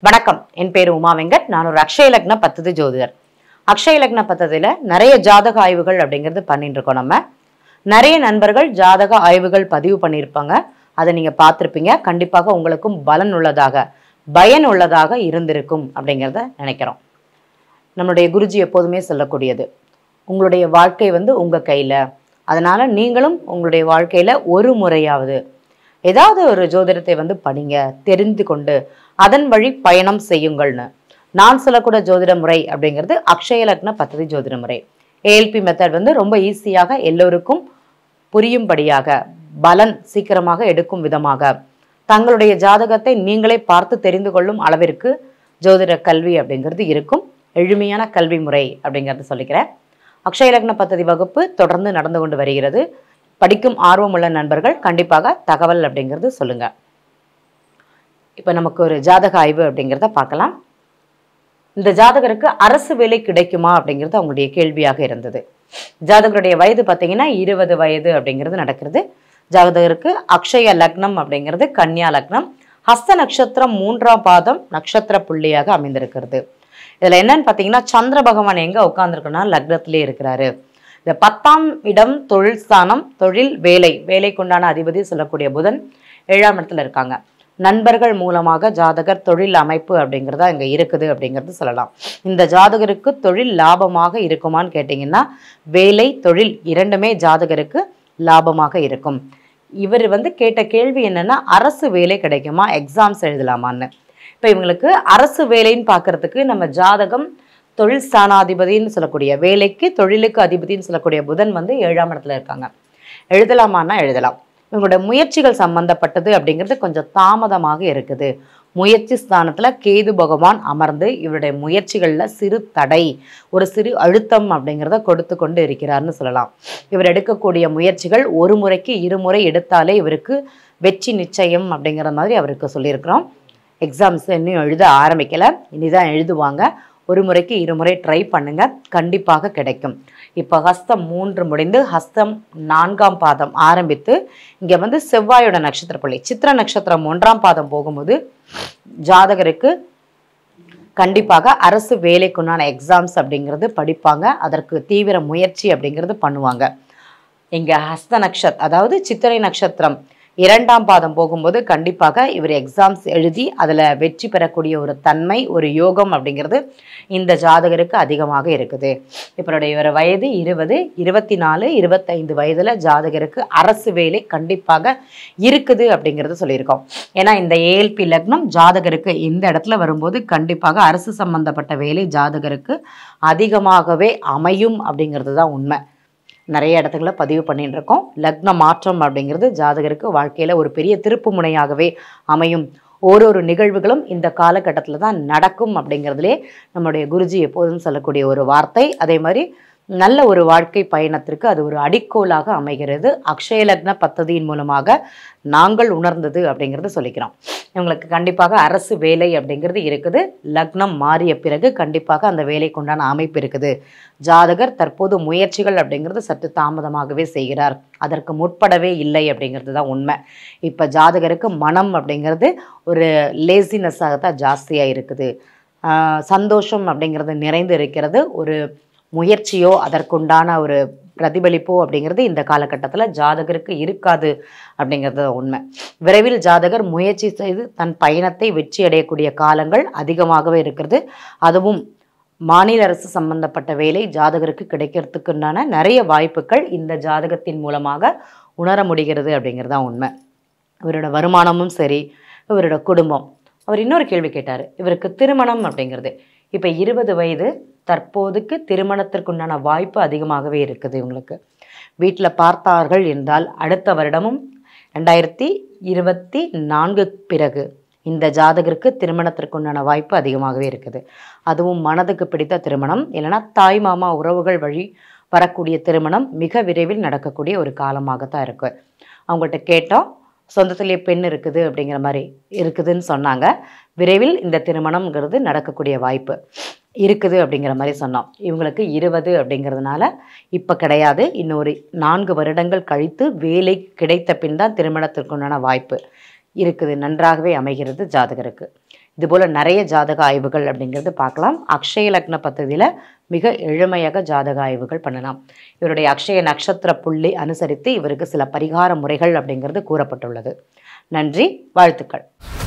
வணக்கம் என் பேரு உமா வெங்கட் நான் ஒரு அக்ஷய லக்ன பத்தது ஜோதிடர் அக்ஷய லக்ன பத்ததில் நிறைய ஜாதக ஆய்வுகள் அப்படிங்கிறது பண்ணிட்டு இருக்கோம் நம்ம நிறைய நண்பர்கள் ஜாதக ஆய்வுகள் பதிவு பண்ணியிருப்பாங்க அதை நீங்க பார்த்துருப்பீங்க கண்டிப்பாக உங்களுக்கும் பலன் உள்ளதாக பயன் உள்ளதாக இருந்திருக்கும் அப்படிங்கிறத நினைக்கிறோம் நம்மளுடைய குருஜி எப்போதுமே சொல்லக்கூடியது உங்களுடைய வாழ்க்கை வந்து உங்க கையில அதனால நீங்களும் உங்களுடைய வாழ்க்கையில ஒரு முறையாவது ஏதாவது ஒரு ஜோதிடத்தை வந்து படிங்க தெரிந்து கொண்டு அதன் வழி பயணம் செய்யுங்கள்னு நான் சொல்லக்கூடிய ஜோதிட முறை அப்படிங்கிறது அக்ஷய லக்ன பத்ததி ஜோதிட முறை ஏஎல்பி மெத்தட் வந்து ரொம்ப ஈஸியாக எல்லோருக்கும் புரியும்படியாக பலன் சீக்கிரமாக எடுக்கும் விதமாக தங்களுடைய ஜாதகத்தை நீங்களே பார்த்து தெரிந்து கொள்ளும் அளவிற்கு ஜோதிட கல்வி அப்படிங்கிறது இருக்கும் எளிமையான கல்வி முறை அப்படிங்கிறது சொல்லிக்கிறேன் அக்ஷய லக்ன பத்ததி வகுப்பு தொடர்ந்து நடந்து கொண்டு வருகிறது படிக்கும் ஆர்வமுள்ள நண்பர்கள் கண்டிப்பாக தகவல் அப்படிங்கிறது சொல்லுங்க இப்போ நமக்கு ஒரு ஜாதக ஆய்வு அப்படிங்கிறத பார்க்கலாம் இந்த ஜாதகருக்கு அரசு வேலை கிடைக்குமா அப்படிங்கிறது அவங்களுடைய கேள்வியாக இருந்தது ஜாதகருடைய வயது பார்த்தீங்கன்னா இருபது வயது அப்படிங்கிறது நடக்கிறது ஜாதகருக்கு அக்ஷய லக்னம் அப்படிங்கிறது கன்னியா லக்னம் ஹஸ்த நட்சத்திரம் மூன்றாம் பாதம் நட்சத்திர புள்ளியாக அமைந்திருக்கிறது இதுல என்னன்னு பார்த்தீங்கன்னா சந்திர பகவான் எங்க உட்கார்ந்துருக்குன்னா லக்னத்திலே இருக்கிறாரு இந்த பத்தாம் இடம் தொழில் ஸ்தானம் தொழில் வேலை வேலைக்குண்டான அதிபதி சொல்லக்கூடிய புதன் ஏழாம் இடத்துல இருக்காங்க நண்பர்கள் மூலமாக ஜாதகர் தொழில் அமைப்பு அப்படிங்கிறதா இங்க இருக்குது அப்படிங்கிறது சொல்லலாம் இந்த ஜாதகருக்கு தொழில் லாபமாக இருக்குமான்னு கேட்டிங்கன்னா வேலை தொழில் இரண்டுமே ஜாதகருக்கு லாபமாக இருக்கும் இவர் வந்து கேட்ட கேள்வி என்னன்னா அரசு வேலை கிடைக்குமா எக்ஸாம்ஸ் எழுதலாமான்னு இப்போ இவங்களுக்கு அரசு வேலைன்னு பார்க்கறதுக்கு நம்ம ஜாதகம் தொழில் ஸ்தானாதிபதின்னு சொல்லக்கூடிய வேலைக்கு தொழிலுக்கு அதிபதின்னு சொல்லக்கூடிய புதன் வந்து ஏழாம் இடத்துல இருக்காங்க எழுதலாமான்னா எழுதலாம் இவங்களோட முயற்சிகள் சம்பந்தப்பட்டது அப்படிங்கிறது கொஞ்சம் தாமதமாக இருக்குது முயற்சி ஸ்தானத்துல கேது பகவான் அமர்ந்து இவருடைய முயற்சிகள்ல சிறு தடை ஒரு சிறு அழுத்தம் அப்படிங்கிறத கொடுத்து கொண்டு இருக்கிறார்னு சொல்லலாம் இவர் எடுக்கக்கூடிய முயற்சிகள் ஒரு முறைக்கு இருமுறை எடுத்தாலே இவருக்கு வெற்றி நிச்சயம் அப்படிங்கிற மாதிரி அவருக்கு சொல்லியிருக்கிறோம் எக்ஸாம்ஸ் இன்னும் எழுத ஆரம்பிக்கல இனிதான் எழுதுவாங்க ஒரு முறைக்கு இருமுறை ட்ரை பண்ணுங்க கண்டிப்பாக கிடைக்கும் இப்போ ஹஸ்தம் மூன்று முடிந்து ஹஸ்தம் நான்காம் பாதம் ஆரம்பித்து இங்க வந்து செவ்வாயோட நட்சத்திர புள்ளி சித்திர நட்சத்திரம் ஒன்றாம் பாதம் போகும்போது ஜாதகருக்கு கண்டிப்பாக அரசு வேலைக்குண்டான எக்ஸாம்ஸ் அப்படிங்கிறது படிப்பாங்க அதற்கு தீவிர முயற்சி அப்படிங்கிறது பண்ணுவாங்க இங்க ஹஸ்த நக்ஷத் அதாவது சித்திரை நட்சத்திரம் இரண்டாம் பாதம் போகும்போது கண்டிப்பாக இவர் எக்ஸாம்ஸ் எழுதி அதில் வெற்றி பெறக்கூடிய ஒரு தன்மை ஒரு யோகம் அப்படிங்கிறது இந்த ஜாதகருக்கு அதிகமாக இருக்குது இவருடைய இவர் வயது இருபது இருபத்தி நாலு இருபத்தைந்து வயதில் ஜாதகருக்கு அரசு வேலை கண்டிப்பாக இருக்குது அப்படிங்கிறது சொல்லியிருக்கோம் ஏன்னா இந்த ஏஎல்பி லக்னம் ஜாதகருக்கு இந்த இடத்துல வரும்போது கண்டிப்பாக அரசு சம்பந்தப்பட்ட வேலை ஜாதகருக்கு அதிகமாகவே அமையும் அப்படிங்கிறது தான் உண்மை நிறைய இடத்துங்கள பதிவு பண்ணிட்டு இருக்கோம் லக்ன மாற்றம் அப்படிங்கிறது ஜாதகருக்கு வாழ்க்கையில ஒரு பெரிய திருப்பு முனையாகவே அமையும் ஓரொரு நிகழ்வுகளும் இந்த காலகட்டத்தில் தான் நடக்கும் அப்படிங்கிறதுலே நம்முடைய குருஜி எப்போதும் சொல்லக்கூடிய ஒரு வார்த்தை அதே மாதிரி நல்ல ஒரு வாழ்க்கை பயணத்திற்கு அது ஒரு அடிக்கோலாக அமைகிறது அக்ஷய லக்ன பத்ததியின் மூலமாக நாங்கள் உணர்ந்தது அப்படிங்கிறது சொல்லிக்கிறோம் இவங்களுக்கு கண்டிப்பாக அரசு வேலை அப்படிங்கிறது இருக்குது லக்னம் மாறிய பிறகு கண்டிப்பாக அந்த வேலைக்குண்டான அமைப்பு இருக்குது ஜாதகர் தற்போது முயற்சிகள் அப்படிங்கிறது சற்று தாமதமாகவே செய்கிறார் அதற்கு முற்படவே இல்லை அப்படிங்கிறது தான் உண்மை இப்போ ஜாதகருக்கு மனம் அப்படிங்கிறது ஒரு லேசினஸ்ஸாக தான் ஜாஸ்தியாக இருக்குது ஆஹ் சந்தோஷம் அப்படிங்கிறது நிறைந்து இருக்கிறது ஒரு முயற்சியோ அதற்குண்டான ஒரு பிரதிபலிப்போ அப்படிங்கிறது இந்த காலகட்டத்தில் ஜாதகருக்கு இருக்காது அப்படிங்கிறது தான் உண்மை விரைவில் ஜாதகர் முயற்சி செய்து தன் பயணத்தை வெற்றி அடையக்கூடிய காலங்கள் அதிகமாகவே இருக்கிறது அதுவும் மாநில அரசு சம்பந்தப்பட்ட வேலை ஜாதகருக்கு கிடைக்கிறதுக்குண்டான நிறைய வாய்ப்புகள் இந்த ஜாதகத்தின் மூலமாக உணர முடிகிறது அப்படிங்கிறது தான் உண்மை இவரோட வருமானமும் சரி இவரோட குடும்பம் அவர் இன்னொரு கேள்வி கேட்டார் இவருக்கு திருமணம் அப்படிங்கிறது இப்போ இருபது வயது தற்போதுக்கு திருமணத்திற்குண்டான வாய்ப்பு அதிகமாகவே இருக்குது இவங்களுக்கு வீட்டில் பார்த்தார்கள் என்றால் அடுத்த வருடமும் ரெண்டாயிரத்தி இருபத்தி நான்கு பிறகு இந்த ஜாதகருக்கு திருமணத்திற்குண்டான வாய்ப்பு அதிகமாகவே இருக்குது அதுவும் மனதுக்கு பிடித்த திருமணம் இல்லைன்னா தாய் மாமா உறவுகள் வழி வரக்கூடிய திருமணம் மிக விரைவில் நடக்கக்கூடிய ஒரு காலமாகத்தான் இருக்கு அவங்கள்ட்ட கேட்டோம் சொந்தத்திலேயே பெண் இருக்குது அப்படிங்கிற மாதிரி இருக்குதுன்னு சொன்னாங்க விரைவில் இந்த திருமணம்ங்கிறது நடக்கக்கூடிய வாய்ப்பு இருக்குது அப்படிங்கிற மாதிரி சொன்னோம் இவங்களுக்கு இருபது அப்படிங்கிறதுனால இப்போ கிடையாது இன்னொரு நான்கு வருடங்கள் கழித்து வேலை கிடைத்த பின் தான் திருமணத்திற்குண்டான வாய்ப்பு இருக்குது நன்றாகவே அமைகிறது ஜாதகருக்கு இதுபோல் நிறைய ஜாதக ஆய்வுகள் அப்படிங்கிறது பார்க்கலாம் அக்ஷய லக்ன பദ്ധதியில் மிக எளிமையாக ஜாதக ஆய்வுகள் பண்ணலாம் இவருடைய அக்ஷய நட்சத்திர புள்ளி அனுசரித்து இவருக்கு சில பரிகார முறைகள் அப்படிங்கிறது கூறப்பட்டுள்ளது நன்றி வாழ்த்துக்கள்